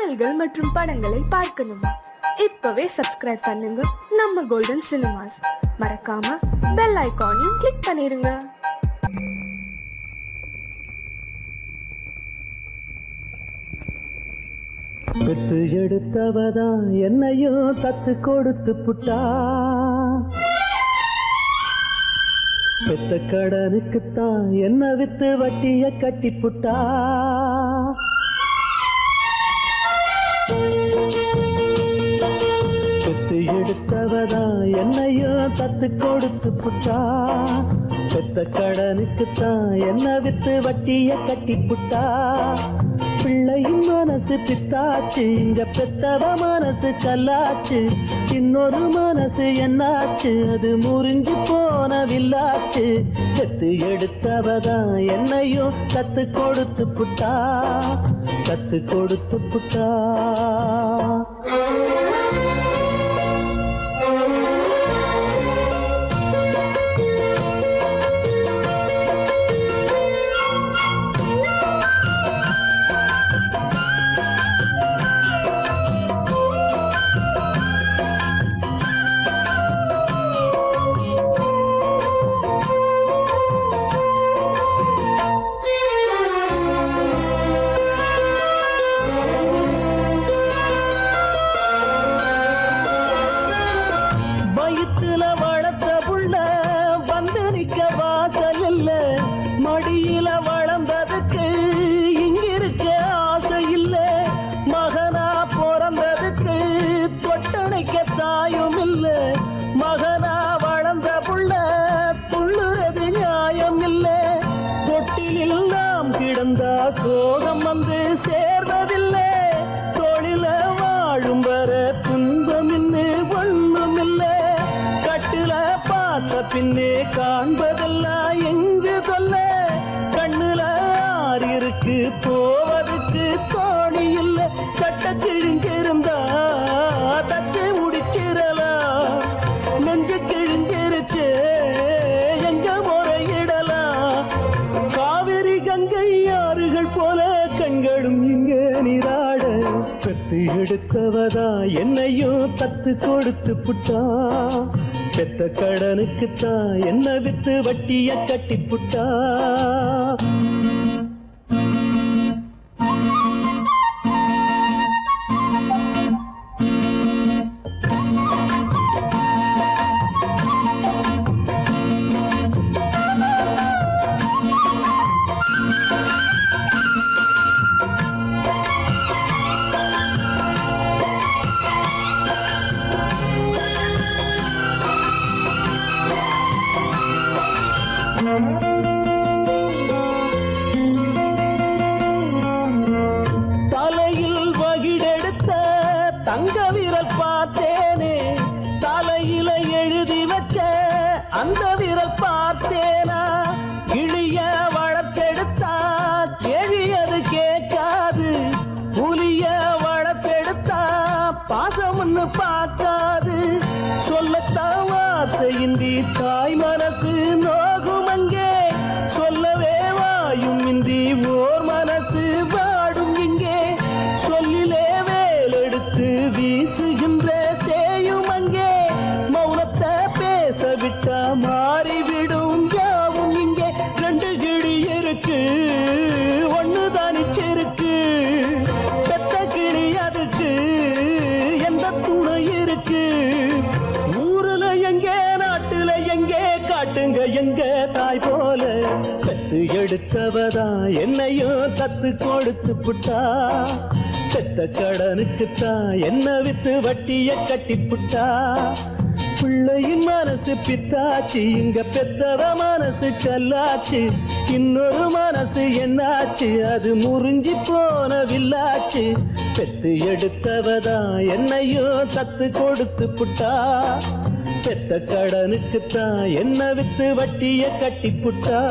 பாடல்கள் மற்றும் படங்களை பார்க்கணுமா இப்பவே சப்ஸ்கிரைப் பண்ணுங்க நம்ம கோல்டன் சினிமாஸ் மறக்காம பெல் ஐகானையும் கிளிக் பண்ணிருங்க பெத்து எடுத்தவதா என்னையும் தத்து கொடுத்து புட்டா பெத்த கடனுக்குத்தான் என்ன வித்து வட்டிய கட்டி புட்டா பெத்து எடுத்தவதா என்னையும் தத்து கொடுத்து புட்டா பெத்த கடனுக்குத்தான் என்ன வித்து வட்டிய கட்டி புட்டா பிள்ளையின் மனசு பித்தாச்சு இங்க பெத்தவ மனசு கல்லாச்சு இன்னொரு மனசு என்னாச்சு அது முறிஞ்சு போன வில்லாச்சு கத்து எடுத்தவதான் என்னையும் கத்து கொடுத்து புட்டா கத்து கொடுத்து புட்டா வயிற்றுல வளர்த்த புள்ள வந்து நிக்க வாசல் இல்ல மடியில வளர்ந்ததுக்கு இங்கிருக்க ஆசை இல்ல மகனா பிறந்ததுக்கு தொட்டணைக்க தாயும் இல்ல மகனா வளர்ந்த புள்ள துள்ளுறது நியாயம் இல்ல தொட்டிலில் நாம் கிடந்தா சோகம் வந்து சேர்வதில்லை தொழில வாழும் வர துன்பம் இன்னு ஒண்ணும் இல்ல கட்டுல பார்த்த பின்னே காண்பதெல்லாம் எங்கு சொல்ல கண்ணுல ஆறு இருக்கு போவதுக்கு தோணி இல்ல சட்ட கிழிஞ்சிருந்தா தச்சு முடிச்சிடலாம் நெஞ்சு கிழிஞ்சிருச்சு எங்க முறையிடலாம் காவிரி கங்கை ஆறுகள் போல கண்களும் இங்க நீராட பெத்து எடுத்தவதா என்னையும் தத்து கொடுத்து புட்டா பெத்த கடனுக்குத்தான் என்ன வித்து வட்டிய கட்டி புட்டா தலையில் வகிடெடுத்த தங்க விரல் பார்த்தேனே தலையில எழுதி வச்ச அந்த விரல் பார்த்தேனா இழிய வளர்த்தெடுத்தா கேழியது கேட்காது புலிய வளர்த்தெடுத்தா பாசம்னு பார்க்காது சொல்லத்தான் வார்த்தையின்றி தாய் மனசு நோகும் அங்கே சொல்லவே வாயும் இன்றி ஓர் மனசு வாடும் இங்கே சொல்லிலே வேலெடுத்து வீசுகின்ற சேயும் அங்கே மௌனத்தை பேச விட்டா மாறிவிடும் யாவும் இங்கே ரெண்டு கிளி இருக்கு ஒண்ணு தனிச்சிருக்கு பெத்த கிளி அதுக்கு எந்த துணை இருக்கு ஊருல எங்கே நாட்டுல எங்கே காட்டுங்க எங்க தாய் போல கத்து எடுத்தவதா என்னையும் கத்து கொடுத்து புட்டா பெத்த கடனுக்குத்தான் என்ன வித்து வட்டிய கட்டி புட்டா பிள்ளையின் மனசு பித்தாச்சு இங்க பெத்தவ மனசு கல்லாச்சு இன்னொரு மனசு என்னாச்சு அது முறிஞ்சி போன வில்லாச்சு பெத்து எடுத்தவதா என்னையும் தத்து கொடுத்து புட்டா பெத்த கடனுக்குத்தான் என்ன வித்து வட்டிய கட்டி புட்டா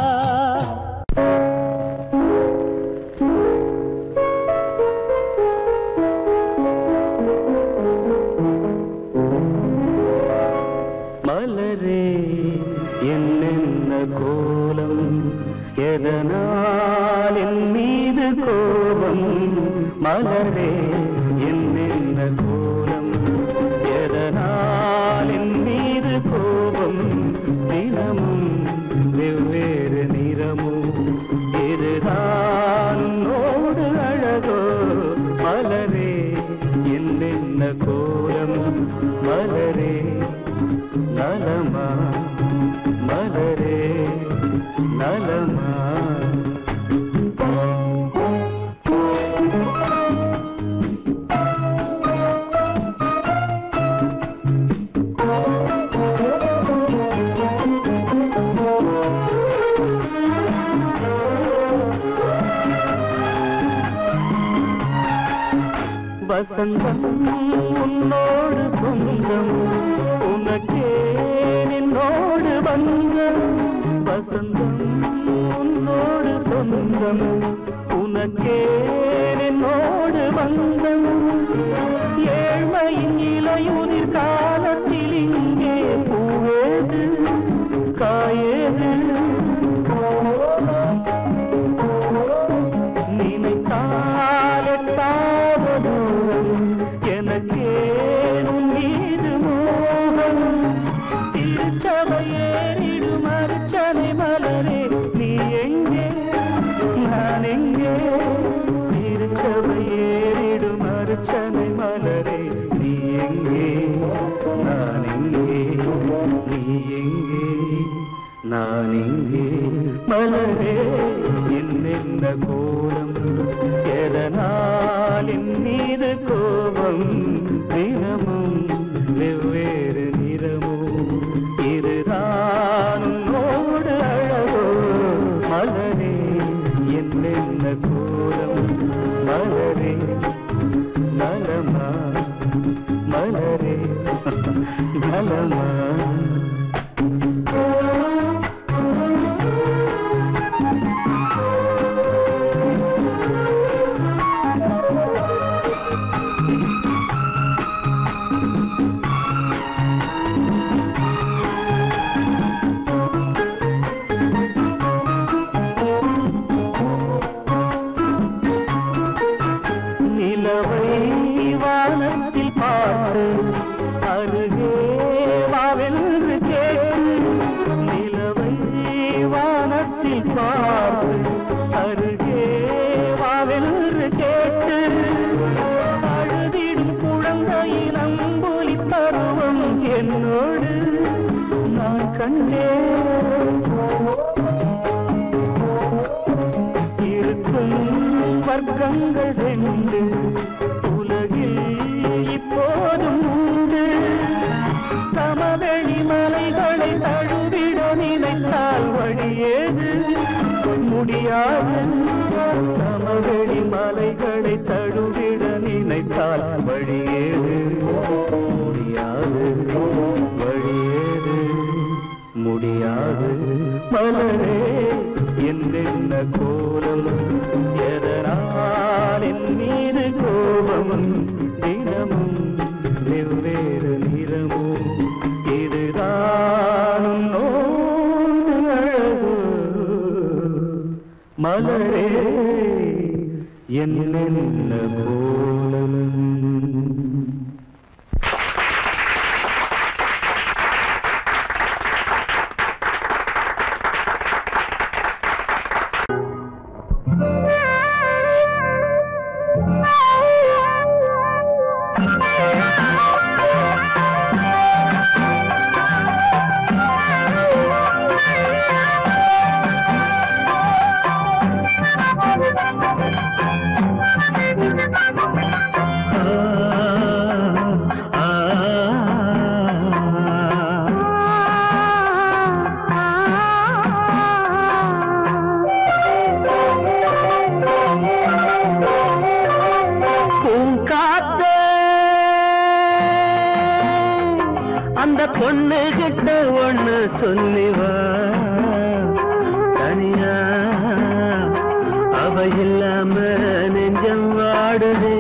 மலரே என்னென்ன கோலம் எதனால் என் மீது கோபம் மலரே என்னென்ன கோலம் எதனால் என் மீது கோபம் தினமும் வெவ்வேறு நிறமும் இதுதான் உன்னோடு அழகோ மலரே என்னென்ன கோலம் மலரே நலமா மலரே நலமா வசந்தம் உன்னோடு சொந்தம் உனக்கே நின்னோடு பந்தம் வசந்தம் உன்னோடு சொந்தம் உனக்கே நின்னோடு பந்தம் ஏழ்மையின் இலையுதிர் காலத்தில் இங்கே பூவேது காயேது நினைத்தால் எட்டாத தூரம் எனக்கேனும் மீது மோகம் திருச்சபையேறிடும் அர்ச்சனை மலரே நீ எங்கே நான் எங்கே திருச்சபையேறிடும் அர்ச்சனை மலரே நீ எங்கே நான் எங்கே நீ எங்கே நான் எங்கே மலரே என்னென்ன கோலம் எதனால் என் மீது கோபம் தினமும் வெவ்வேறு நிறமும் இதுதான் உன்னோடு அழகோ மலரே என்னென்ன கோலம் மலரே நலமா மலரே நலமா நிலவை வானத்தில் பார்த்து அருகே வாவென்று கேட்டு நிலவை வானத்தில் பார்த்து அருகே வாவென்று கேட்டு அழுதிடும் குழந்தையின் அம்பொலி பருவம் என்னோடு நான் கண்டேன் இருக்கும் வர்க்கங்கள் ரெண்டு உலகில் இப்போதும் உண்டு சமவெளி மலைகளை தழுவிட நினைத்தால் வழியேது முடியாது சமவெளி மலைகளை தழுவிட நினைத்தால் வழியேது முடியாது வழியேது முடியாது மலரே என்னென்ன கோலம் எதனால் என் மீது கோபம் தினமும் வெவ்வேறு நிறமும் இதுதான் உன்னோடு அழகு மலரே என்னென்ன கோலம் பூங்காத்தே அந்த பொண்ணு கிட்ட ஒண்ணு சொல்லிவா தனியா அவ இல்லாம நெஞ்சம் வாடுதே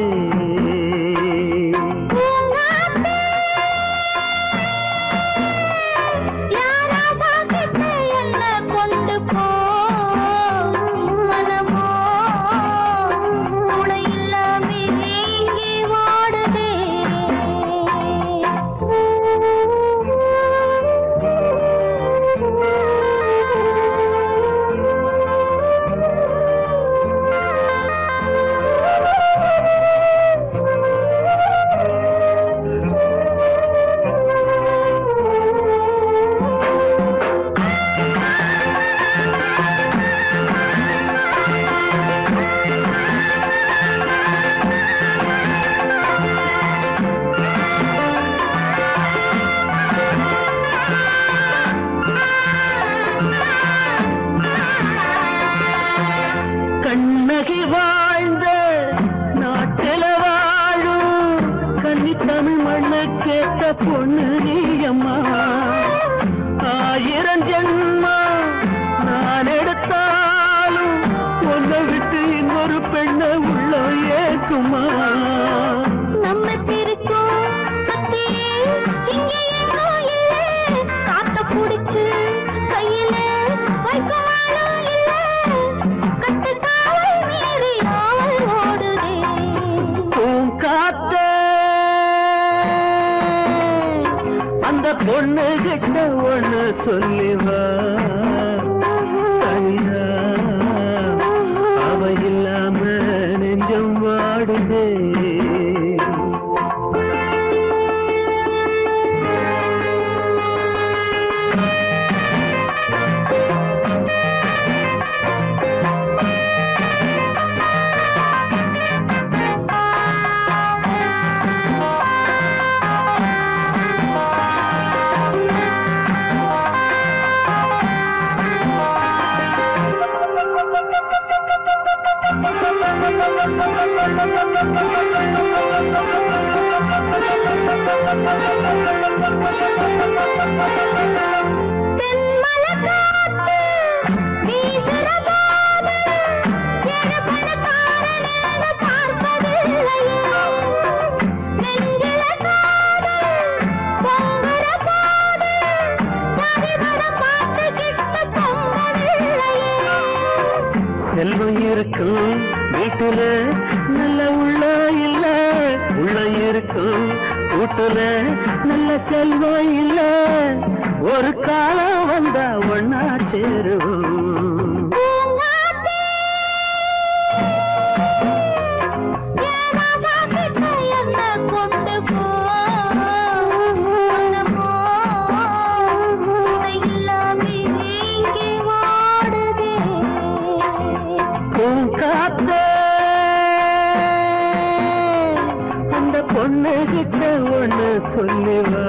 கொண்டு போ மனமோ துணை இல்லாமே தமிழ் மண்ணு கேட்ட பொண்ணு நீ அம்மா ஆயிரம் ஜென்மா நான் எடுத்தாலும் ஒன்னை விட்டு இன்னொரு பெண்ணை உள்ள ஏக்குமா நம்ம திருக்கும் சுத்தி இங்கே எங்கோ இல்லை காத்த புடிச்சு கையில வைக்குமாலும் இல்லை கட்டு காவல் மீறி ஆவல் ஓடுதே பூங்காத்த அந்த பொண்ணு கிட்ட ஒண்ணு சொல்லிவா தனியா அவ இல்லாம நெஞ்சம் வாடுதே தென்மலக்காத்து வீசுற போது எருபணக்காரனென்று பார்ப்பதில்லையே. நெஞ்சில காதல் பொங்குற போது நதிவர பார்த்துக்கிட்டு பொங்கவில்லையே. செல்வம் இருக்கும் வீட்டுல நல்ல உள்ள இல்ல உள்ள இருக்கும் வீட்டுல நல்ல செல்வம் இல்ல ஒரு காலம் வந்தா ஒன்னா சேருவோம் பூங்காத்தே, என் ராஜா கிட்ட என்னை கொண்டு போ. மனமோ, உன்னை இல்லாமே இங்கே வாடுதே. பூங்காத்தே அந்த பொண்ணு கிட்ட ஒண்ணு சொல்லிவா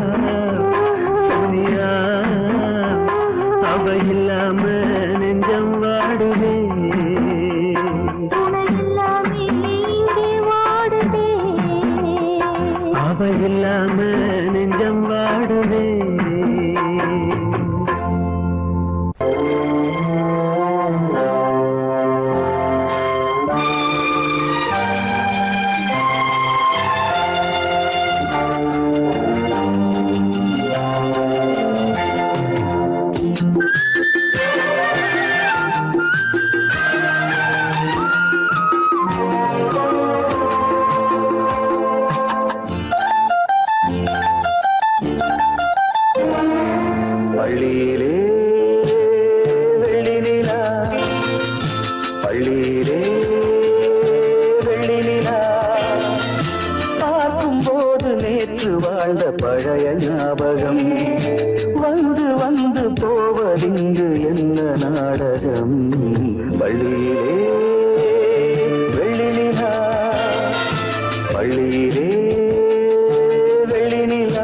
சோனியா அவ இல்லாம நெஞ்சம் வாடுதே உன்னை இல்லாமே இங்கே வாடுதே. அவ இல்லாம நெஞ்சம் வாடுதே பள்ளியிலே வெள்ளி நிலா பள்ளியிலே வெள்ளி நிலா பார்க்கும்போது நேற்று வாழ்ந்த பழைய ஞாபகம் வந்து வந்து போவதிங்கு என்ன நாடகம் பள்ளியிலே வெள்ளி நிலா பள்ளியிலே வெள்ளி நிலா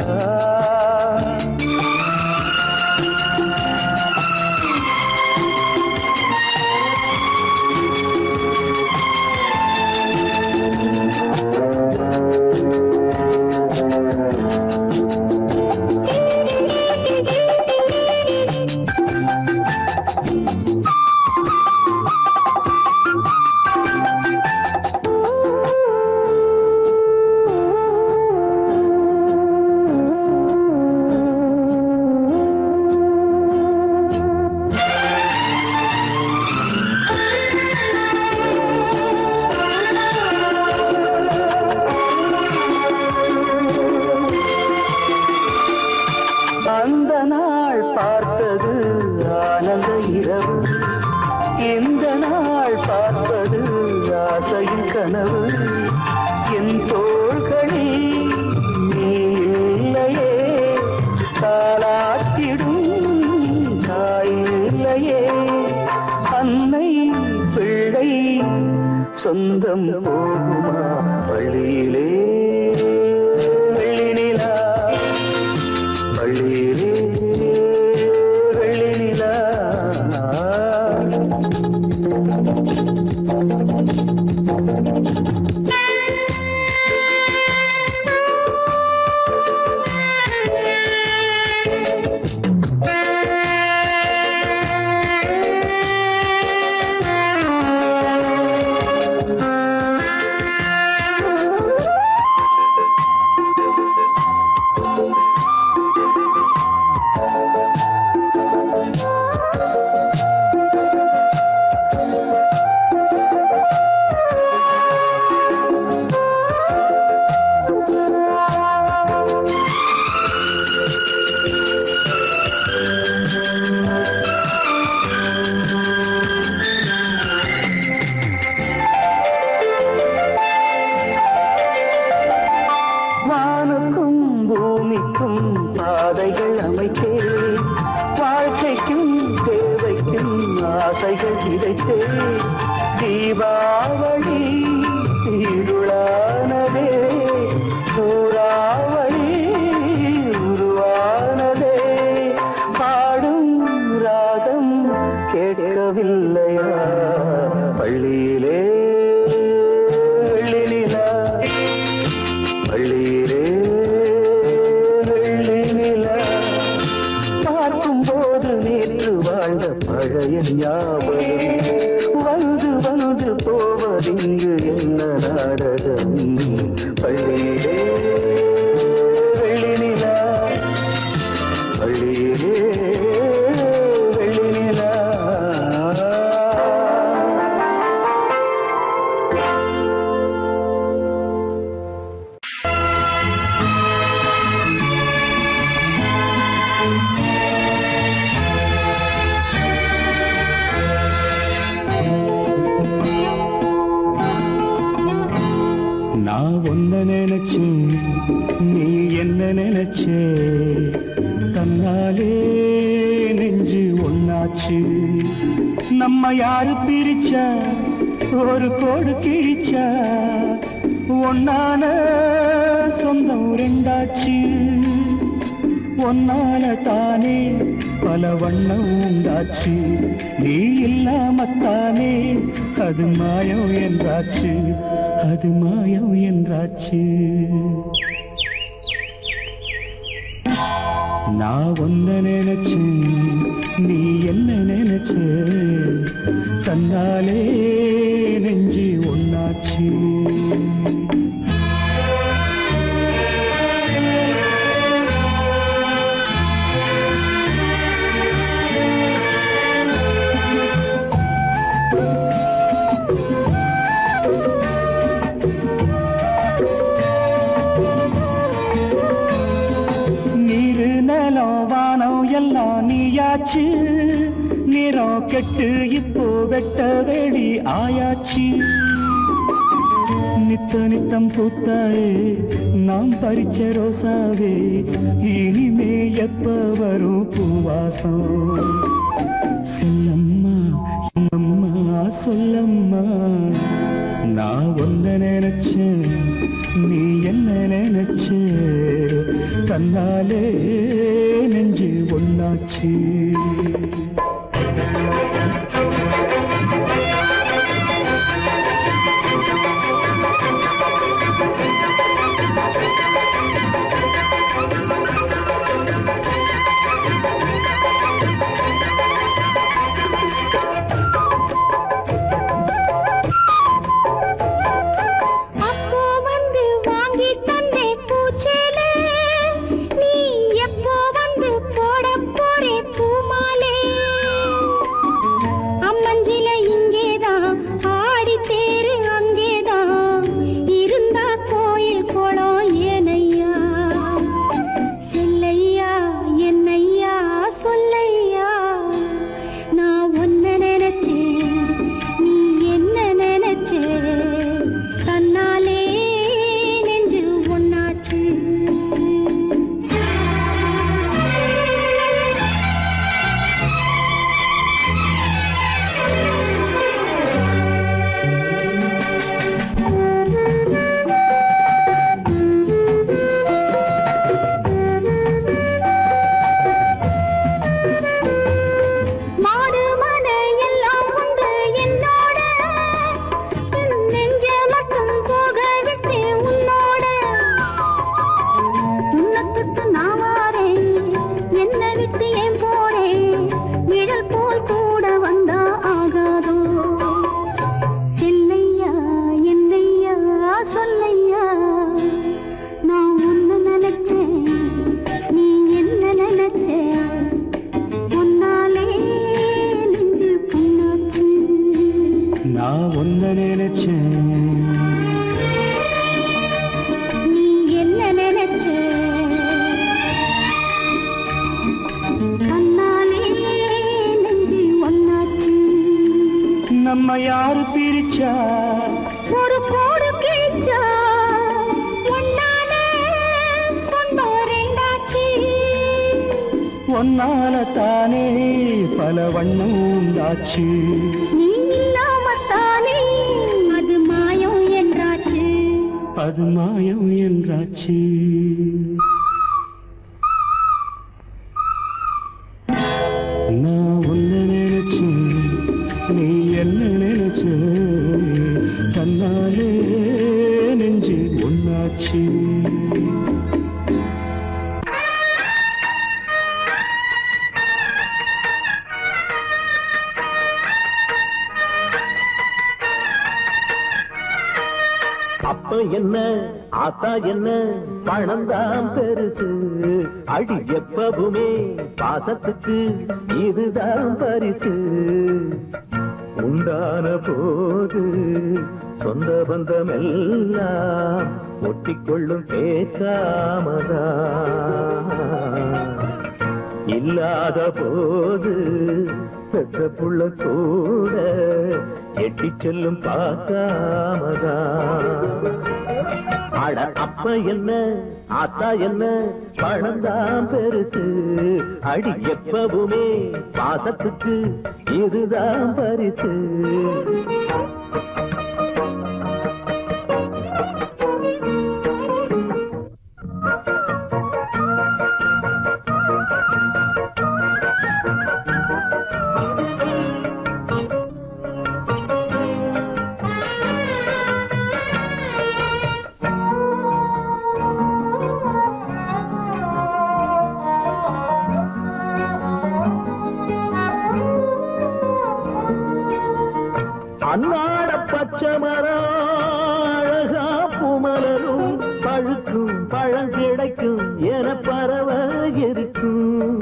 அந்த நாள் பார்த்தது ஆனந்த இரவு இந்த நாள் பார்ப்பது ஆசையின் கனவு என் தோள்களில் நீ இல்லையே தாளாட்டிடும் தாயில்லையே அன்னை பிள்ளை சொந்தம் போகுமா வழியிலே வெள்ளி நிலா பள்ளியிலே வெள்ளி நிலா வானுக்கும் பூமிக்கும் பாதைகள் அமைத்தேன் வாழ்க்கைக்கும் தேவைக்கும் ஆசைகள் விதைத்தேன் தீபாவளி இருளானதே சூறாவளி உருவானதே பாடும் ராகம் கேட்கவில்லையா பள்ளியிலே வெள்ளி நிலா பள்ளியிலே வெள்ளி நிலா பார்க்கும் போது நேற்று வாழ்ந்த பழைய ஞாபகம் வந்து வந்து போவதிங்கு என்ன நாடகம் பள்ளியிலே வெள்ளி நிலா பள்ளியிலே வெள்ளி நிலா நான் ஒன்ன நினைச்சேன் நீ என்ன நினைச்சே தன்னாலே நெஞ்சு ஒன்னாச்சு நம்ம யாரு பிரிச்சா ஒரு கோடு கிழிச்சா ஒன்னான சொந்தம் ரெண்டாச்சு ஒன்னால தானே பல வண்ணம் உண்டாச்சு நீ இல்லாமத்தானே அது மாயம் என்றாச்சு அது மாயம் என்றாச்சு நான் ஒன்ன நினைச்சேன் நீ என்ன நினைச்ச தன்னாலே நெஞ்சு ஒன்னாச்சு நீரு நிலம் வானம் எல்லாம் நீயாச்சு நிறம் கெட்டு இப்போ வெட்ட வெளி ஆயாச்சு நித்த நித்தம் பூத்தாயே நாம் பறிச்ச ரோசாவே இனிமே எப்ப வரும் பூவாசம் செல்லம்மா அம்மா சொல்லம்மா நான் ஒன்ன நினைச்சேன் நீ என்ன நினைச்ச தன்னாலே நெஞ்சு ஒன்னாச்சு அப்போ வந்து வாங்கி தந்தே பூச்சேலே நீ எப்போ வந்து போட போறே பூமாலே பொன்னால தானே பல வண்ணம் உண்டாச்சு நீ இல்லாமத்தானே அது மாயம் என்றாச்சு அது மாயம் என்றாச்சு நான் உன்னை நினைச்சேன் நீ என்ன நினைச்ச தன்னாலே நெஞ்சு ஒன்னாச்சு அப்ப என்ன ஆத்தா என்ன பணம் தான் பெருசு அடி எப்பவுமே பாசத்துக்கு இதுதான் பரிசு உண்டான போது சொந்த பந்தம் எல்லாம் ஒட்டிக்கொள்ளும் கேட்காமதா இல்லாத போது பெற்ற புள்ள கூட எட்டி செல்லும் பார்க்காமதா அட அப்ப என்ன ஆத்தா என்ன பணம் தான் பெருசு அடி எப்பவுமே பாசத்துக்கு இதுதான் பரிசு அன்னாட பச்சை மரம் அழகா பூமலரும் பழுக்கும் பழம் கிடைக்கும் என பறவ இருக்கும்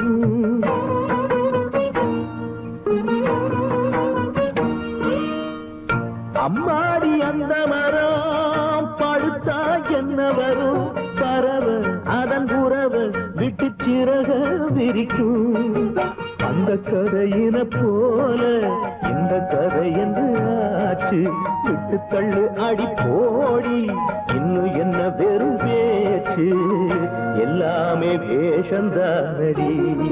அம்மாடி அந்த மரம் பழுத்தா என்ன வரும் பறவ அதன் உறவ விட்டு சிறக விரிக்கும் அந்த கதையின போல இந்த கதை என்று ஆச்சு விட்டு தள்ளு அடி போடி இன்னும் என்ன வெறும் பேச்சு எல்லாமே வேஷந்தானடி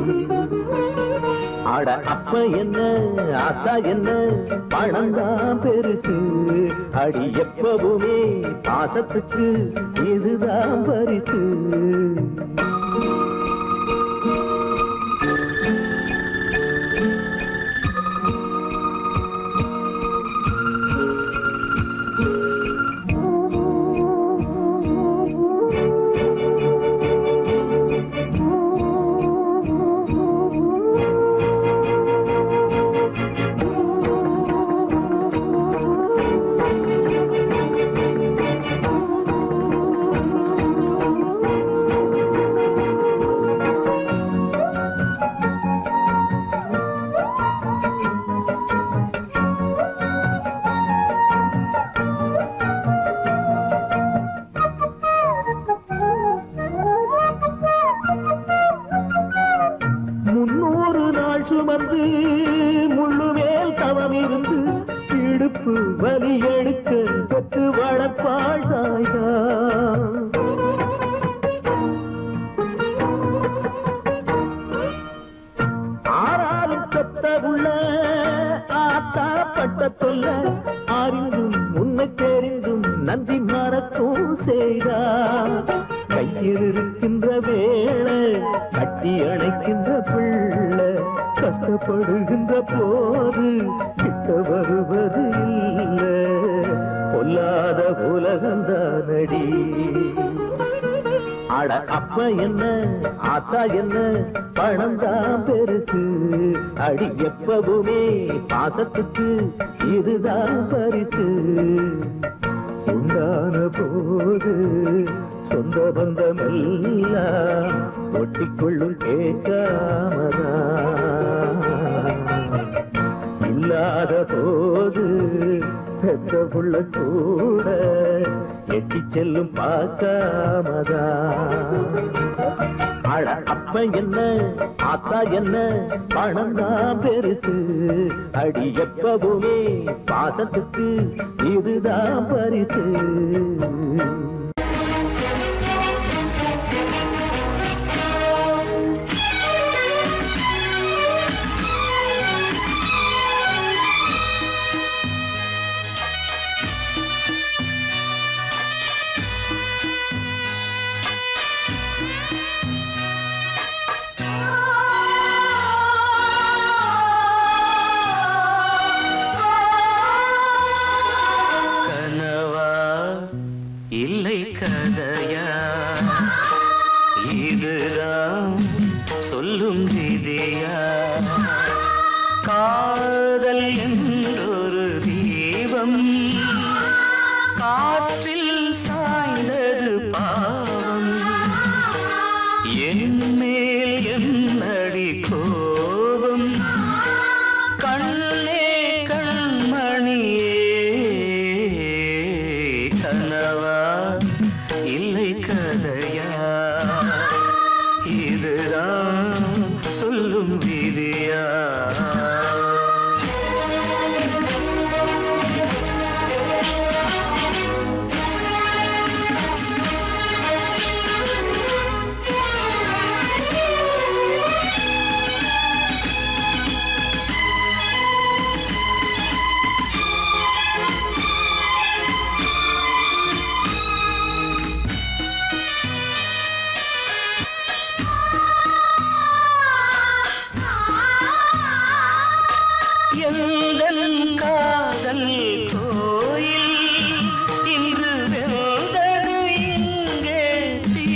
அட அப்ப என்ன ஆத்தா என்ன பணம் தான் பெருசு அடி எப்பவுமே பாசத்துக்கு இதுதான் பரிசு முன்னூறு நாள் சுமந்து முள்ளுவேல் தவம் இருந்து இடுப்பு வலி எடுக்க பெற்று வளர்ப்பாள் தாய்தா ஆறாலும் பெத்த உள்ள ஆத்தா பட்ட தொல்ல அறிந்தும் உன்னை தெரிந்தும் நன்றி மறக்கும் செய்தா கையில் இருக்கின்ற வேளை கட்டி அணைக்கின்ற பிள்ளை கஷ்டப்படுகின்ற போது கிட்ட வருவது இல்லை பொல்லாத உலகந்தானடி அட அப்ப என்ன ஆத்தா என்ன பணம் தான் பெருசு அடி எப்பவுமே பாசத்துக்கு இதுதான் பரிசு உண்டான போது சொந்த பந்தம் எல்லாம் ஒட்டிக்கொள்ளும் கேட்காமதா இல்லாத போது பெற்ற புள்ள கூட எட்டி செல்லும் பார்க்காமதா அட அப்ப என்ன ஆத்தா என்ன பணம் தான் பெருசு அடி எப்பவுமே பாசத்துக்கு இதுதான் பரிசு இல்லை கதையா இதுதான் சொல்லும் விதியா காதல் என்றொரு தீபம் காற்றில் சாய்ந்தது பாவம் என் மேல் என்னடி கோபம் கண்ணே கண்மணியே கனவா இல்லை கதையா இதுதான் சொல்லும் விதியா எந்தன் காதல் கோயில் இன்று வெந்தது இங்கே தீ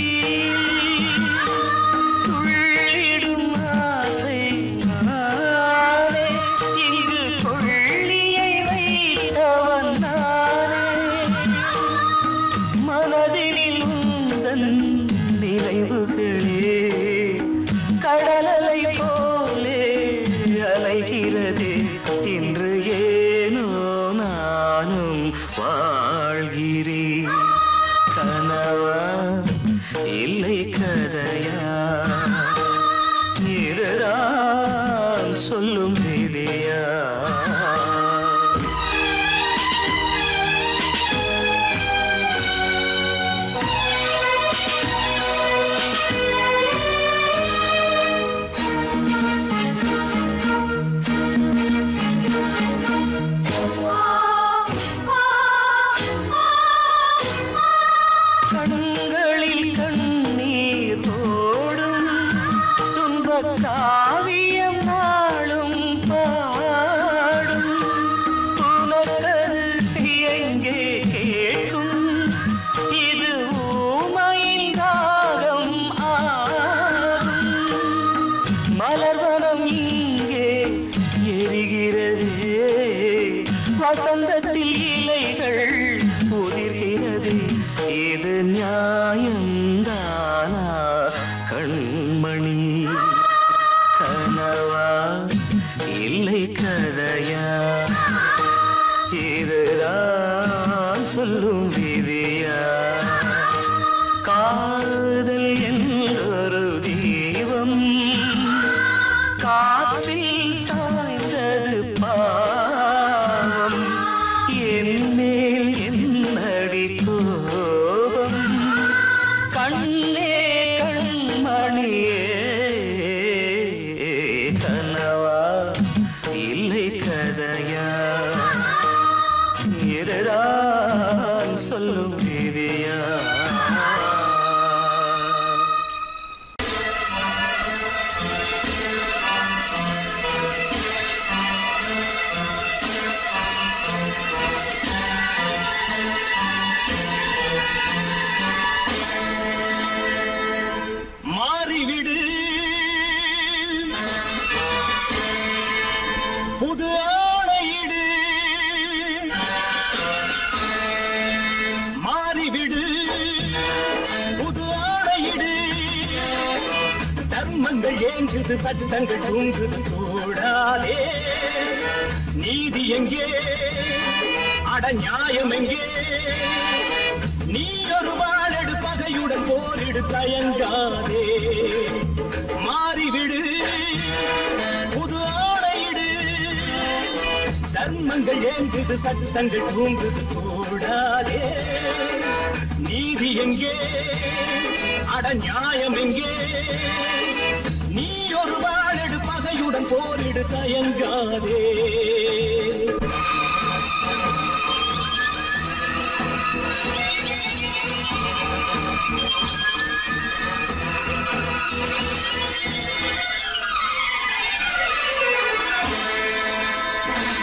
துள்ளிடும் ஆசை நானே இங்கு கொள்ளியை வைத்தவன் நானே மனதினில் உந்தன் நினைவுகளே கடலலை போலே அலைகிறது இன்று ஏனோ நானும் வாழ்கிறேன் கனவா இல்லை கதையா இதுதான் சொல்லும் விதியா கண்களில் கண்ணீர் ஓடும் துன்பக் காவியம் நாளும் பாடும் உனக்கது எங்கே கேட்கும் இது ஊமையின் தாகம் ஆகும் மலர்வனம் இங்கே எரிகிறதே வசந்தத்தில் இலைகள் உதிர்கிறது இது நியாயந்தானா கண்மணி கனவா இல்லை கதையா இதுதான் சொல்லும் விதியா காதல் என்றொரு தீபம் காற்றில் சாய்ந்தது பாவம் என் மேல் என்னடி கோபம் கண்ணே கண்மணியே கனவா இல்லை கதையா இதுதான் சொல்லும் விதியா மாறிவிடு புது ஆணையிடு மாறிவிடு புது ஆணையிடு தர்மங்கள் ஏங்குது சட்டங்கள் தூங்குது தோடாதே நீதி எங்கே அட நியாயம் எங்கே நீ ஒரு வாழெடு பகையுடன் போரிடு தயங்காதே மாறிவிடு புது ஆணையிடு தர்மங்கள் ஏங்குது சட்டங்கள் தூங்குது கூடாதே நீதி எங்கே அட நியாயம் எங்கே நீ ஒரு வாழெடு பகையுடன் போரிடு தயங்காதே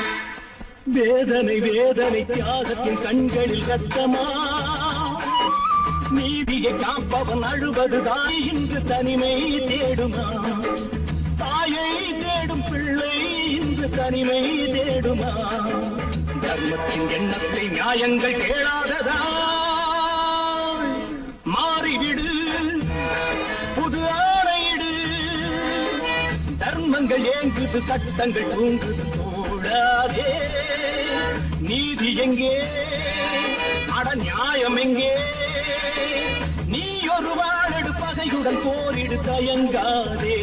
வேதனை வேதனை தியாகத்தின் கண்களில் ரத்தமா நீதியை காப்பவன் அழுவதுதான் இன்று தனிமை தேடுமா தாயை தேடும் பிள்ளை இன்று தனிமை தேடுமா தர்மத்தின் எண்ணத்தை நியாயங்கள் கேளாததா மாறிவிடு புது ஆணையிடு தர்மங்கள் ஏங்குது சட்டங்கள் தூங்குது தோழாதே நீதி எங்கே அட நியாயம் எங்கே நீ ஒரு வாழடு பகையுடன் போரிடு தயங்காதே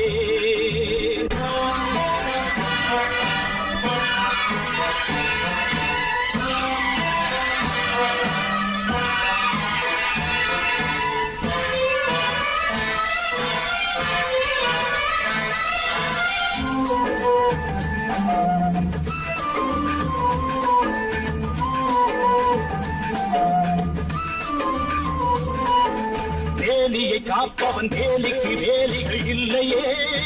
வேலியை காப்பவன் வேலிக்கு வேலிகள் இல்லையே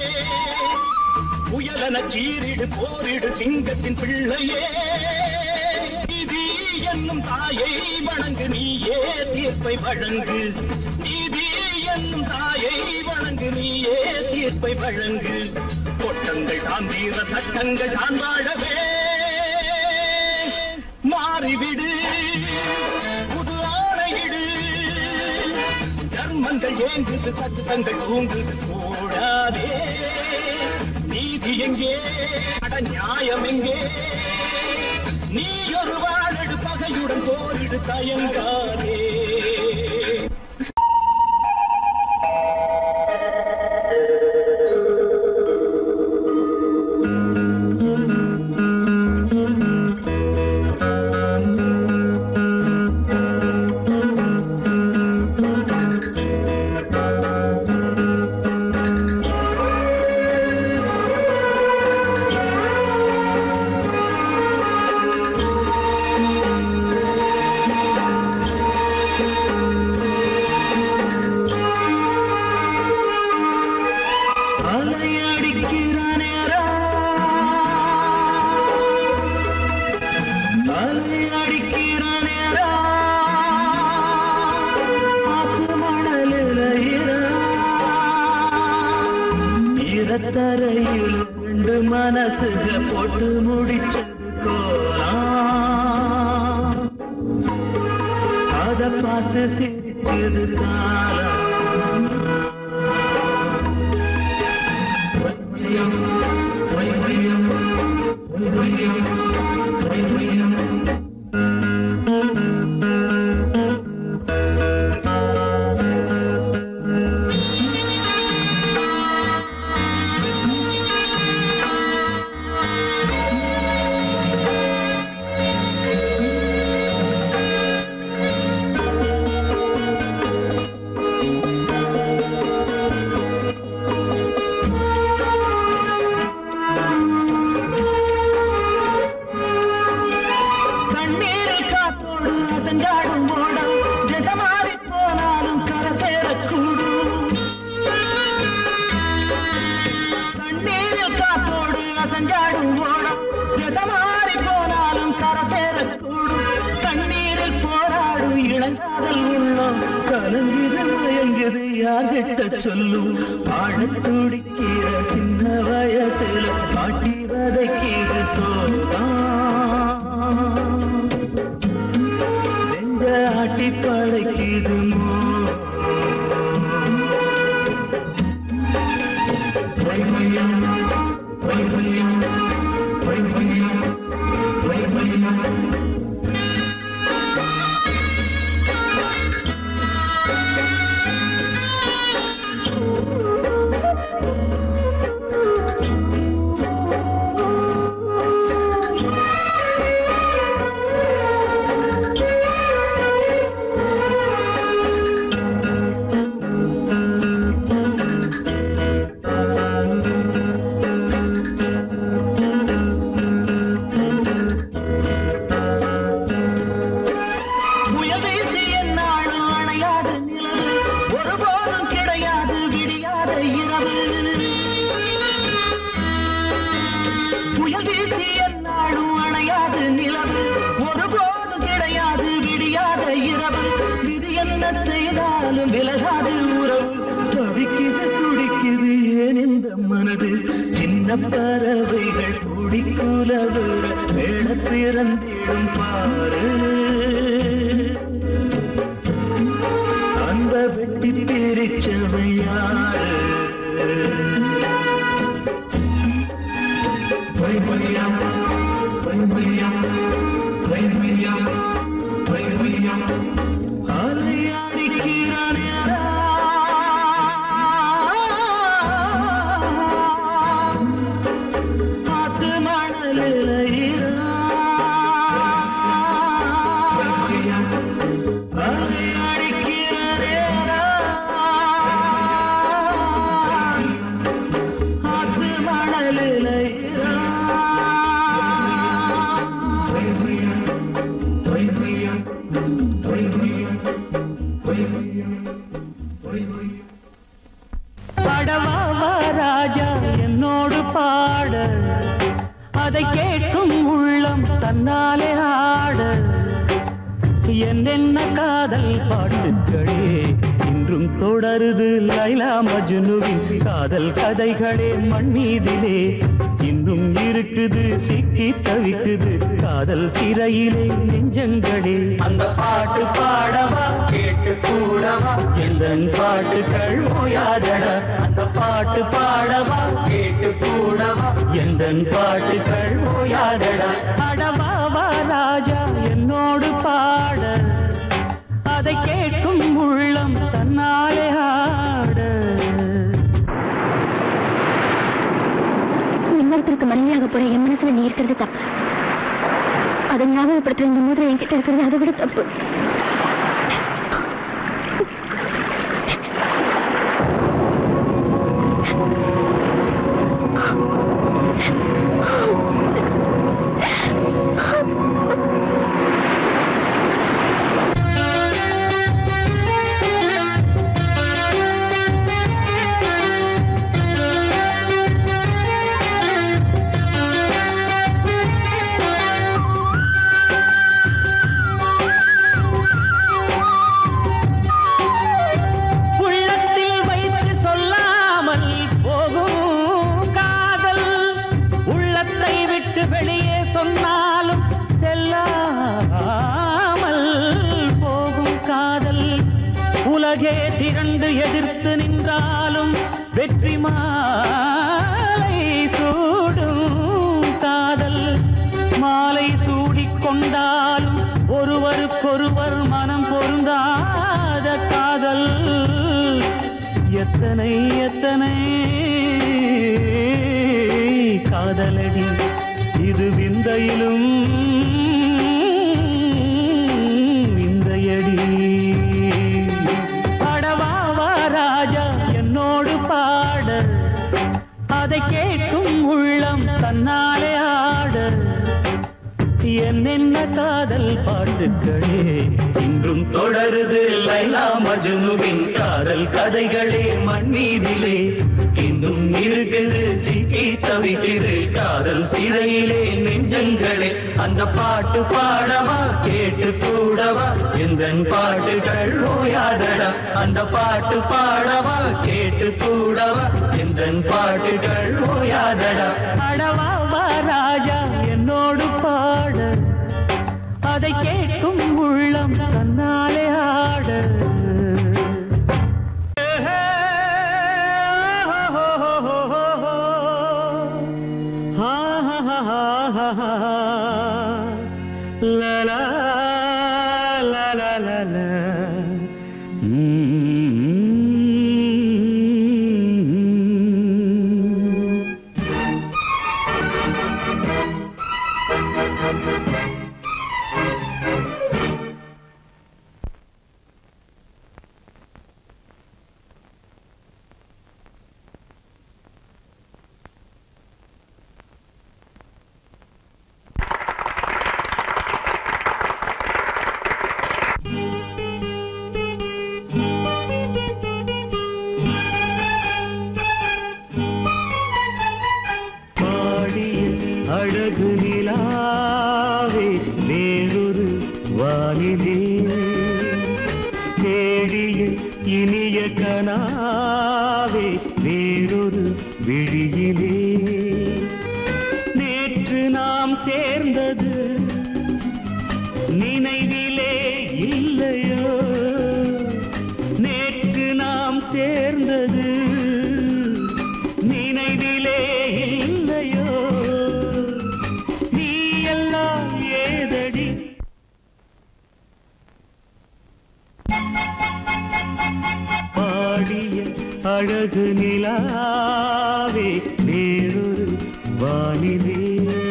புயலன சீரிடு போரிடு சிங்கத்தின் பிள்ளையே நீதி என்னும் தாயை வணங்கு நீயே தீர்ப்பை வழங்கு நீதி என்னும் தாயை வணங்கு நீயே தீர்ப்பை வழங்கு கொட்டங்கள் தான் தீர சட்டங்கள் தான் வாழவே மாறிவிடு புது ஆணையிடு தர்மங்கள் ஏங்குது சட்டங்கள் தூங்குது கூடாதே நீதி எங்கே அட நியாயம் எங்கே நீ ஒரு வாழடு பகையுடன் போரிடு தயங்காதே அலையடிக்கிற நேரம் அலையடிக்கிற நேரம் ஆத்து மணலில் ஈரத்தரையில் ரெண்டு மனசுக போட்டு முடிச்சது கோலம் அத பார்த்து சிரிச்சது காலம் கண்ணீரில் காத்தோடு அசஞ்சாடும் ஓடம் திசமாறி போனாலும் கரை சேரக்கூடும் கண்ணீரில் காத்தோடு அசஞ்சாடும் ஓடம் திசமாறி போனாலும் கரை சேரக்கூடும் கண்ணீரில் போராடும் இளங்காதல் உள்ளம் கலங்குது மயங்குது யார்கிட்ட சொல்லும் ஆழத் துடிக்கிற சின்ன வயசுல காட்டி வதைக்கிற சோதான் நெஞ்ச ஆட்டி படைக்குதுமோ வைமயம் வைமயம் வைமயம் வைமயம் விலகினாலும் விலகாது உறவு தவிக்குது துடிக்குது ஏன் இந்த மனது சின்ன பறவைகள் குடிக்குலவுற வேட பிறந்திடும் பாரு அந்த வெட்டி பிரிச்சவன் யாரு வைமரியம் வைமரியம் வைமரியம் வைமரியம் அலையாடிக்கிறான் யாரா ஆத்து மணலில் அலையாடிக்கிறான் யாரா ஆத்து மணலில் படவாவா ராஜா என்னோடு பாட அதை கேட்கும் உள்ளம் தன்னாலே ஆட என்னென்ன காதல் பாட்டுக்களே இன்றும் தொடருது லைலா மஜ்னுவின் காதல் கதைகளே மண் மீதிலே இன்னும் இருக்குது சிக்கி தவிக்குது காதல் சிறையிலே நெஞ்சங்களே அந்த பாட்டு பாடவா கேட்டு கூடவா எந்த பாட்டுகள் ஓயாதடா அந்த பாட்டு பாடவா கேட்டு கூடவா எந்த பாட்டுகள் ஓயாதடா அடவாவா ராஜா என்னோடு பாட அதை கேட்கும் உள்ளம் தன்னாலே ஆட இன்னொருத்தருக்கு மனைவியாக போற என் மனசுல நீ இருக்கிறது தப்பு அதை ஞாபகப்படுத்துற இந்த மோதிரம் என்கிட்ட இருக்கிறது அதை விட தப்பு உள்ளத்தில் வைத்து சொல்லாமல் போகும் காதல் உள்ளத்தை விட்டு வெளியே சொன்னாலும் செல்லாமல் போகும் காதல் உலகே திரண்டு எதிர்த்து நின்றாலும் வெற்றி மாலை சூடும் காதல் மாலை சூடிக் கொண்டாலும் ஒருவருக்கொருவர் மனம் பொருந்தாத காதல் எத்தனை எத்தனை காதலடி இது விந்தையிலும் விந்தையடி படவாவா ராஜா என்னோடு பாட அதை கேட்கும் உள்ளம் தன்னாலே ஆட என்னென்ன காதல் பாட்டுக்களே இன்றும் தொடருது லைலா மஜ்னுவின் காதல் கதைகளே மண் மீதிலே இன்னும் இருக்குது சிக்கி தவிக்குது காதல் சிறையிலே நெஞ்சங்களே அந்த பாட்டு பாடவா கேட்டு கூடவா எந்த பாட்டுகள் ஓயாதடா அந்த பாட்டு பாடவா கேட்டு கூடவா எந்த பாட்டுகள் ஓயாதடா அடவாவா ராஜா என்னோடு பாட அதை கேட்கும் உள்ளம் தன்னாலே ஆட la la la la la la mm இனிய கனாவே வேறொரு விழியிலே நேற்று நாம் சேர்ந்தது நினைவிலே இல்லையோ நேற்று நாம் சேர்ந்தது நினைவிலே இல்லையோ நீ எல்லாம் ஏதடி பாடிய அழகு நிலாவே வேறொரு வானிலே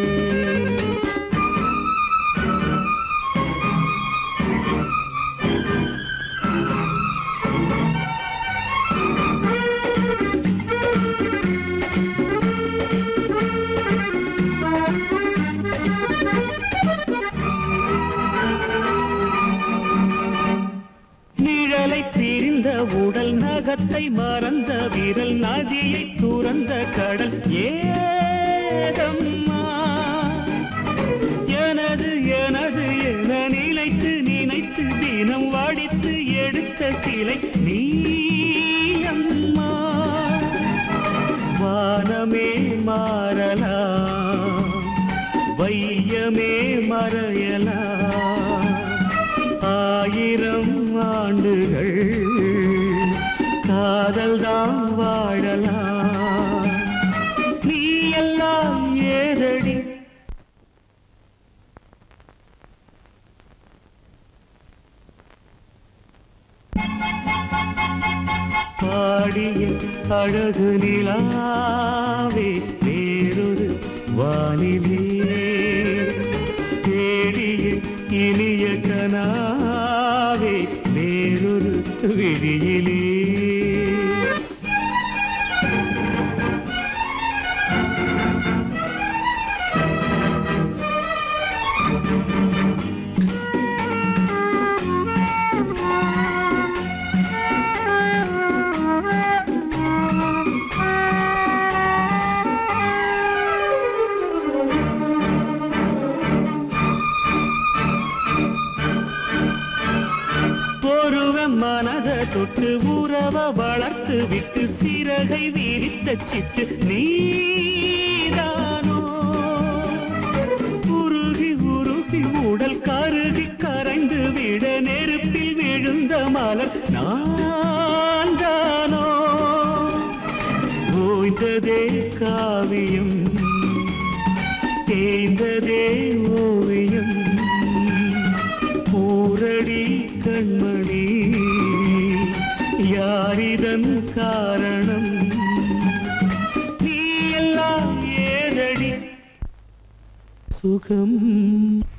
நிழலை பிரிந்த உடல் நகத்தை மறந்த விரல் நதியை துறந்த கடல் ஏதம்மா எனது எனது என நினைத்து நினைத்து தினம் வடித்து எடுத்த சிலை நீ அம்மா வானமே மாறலாம் வையமே மறையலாம் ஆயிரம் ஆண்டுகள் காதல்தான் வாழலாம் நீ எல்லாம் ஏதடி பாடிய அழகு நிலாவே வேறொரு வானிலே தேடிய இனிய கனாவே வேறொரு விழியிலே ஒருவன் மனத தொட்டு உறவ வளர்த்து விட்டு சிறகை விரித்த சிட்டு நீதானோ உருகி உருகி உடல் கருகி கரைந்து விட நெருப்பில் விழுந்த மலர் நான் தானோ ஓய்ந்ததே காவியம் தேய்ந்ததே ஓவியம் ஊரடி கண்மணி யாரிதன் காரணம் நீ எல்லாம் ஏதடி சுகம்